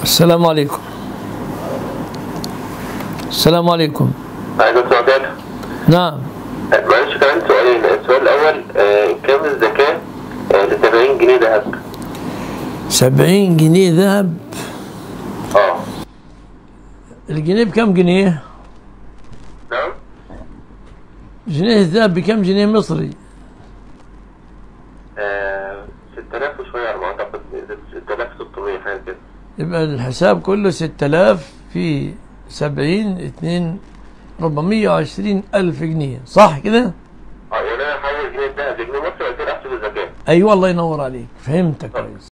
السلام عليكم السلام عليكم عليكم السلام عليكم نعم معلش كان عندي سؤالين السؤال الأول آه، كام الزكاة ل 70 جنيه ذهب؟ سبعين جنيه ذهب اه الجنيه بكم جنيه نعم جنيه الذهب بكم جنيه مصري آه، 6000 وشوية على ما أعتقد 6600 حاجة كده يبقى الحساب كله ستة آلاف في سبعين اتنين ربعمية وعشرين ألف جنيه صح كده؟ اه يعني أنا أحول جنيه الذهب لجنيه مصري وبعد كده أحسب الزكاة أيوة الله ينور عليك فهمتك كويس